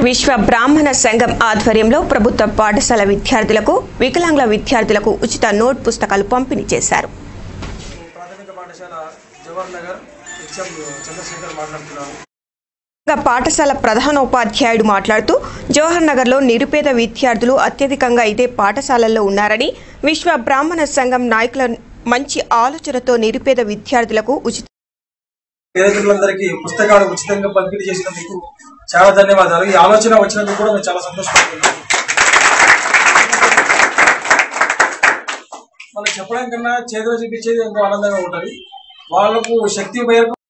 విశ్వ బ్రాహ్మణ సంఘం ఆధ్వర్యంలో ప్రభుత్వ పాఠశాల విద్యార్థులకు వికలాంగుల విద్యార్థులకు ఉచిత నోట్ పుస్తకాలు పంపిణీ చేశారు ప్రాథమిక పాఠశాల జవహర్ నగర్ హెచ్ఎం చంద్రశేఖర్ మాట్లాడుతున్నాను ఇక పాఠశాల ప్రధానోపాధ్యాయుడు మాట్లాడుతూ జవహర్ నగర్లో నిరుపేద విద్యార్థులు అత్యధికంగా ఇదే పాఠశాలల్లో ఉన్నారని విశ్వ బ్రాహ్మణ సంఘం నాయకుల మంచి ఆలోచనతో నిరుపేద విద్యార్థులకు ఉచిత పేదలందరికీ పుస్తకాలు ఉచితంగా పంపిణీ చేసినందుకు చాలా ధన్యవాదాలు ఈ ఆలోచన వచ్చినందుకు కూడా మేము చాలా సంతోషపడుతున్నాం మనం చెప్పడం కన్నా చేతిలో చూపించేది ఎంతో ఆనందంగా ఉంటుంది వాళ్ళకు శక్తి మేరకు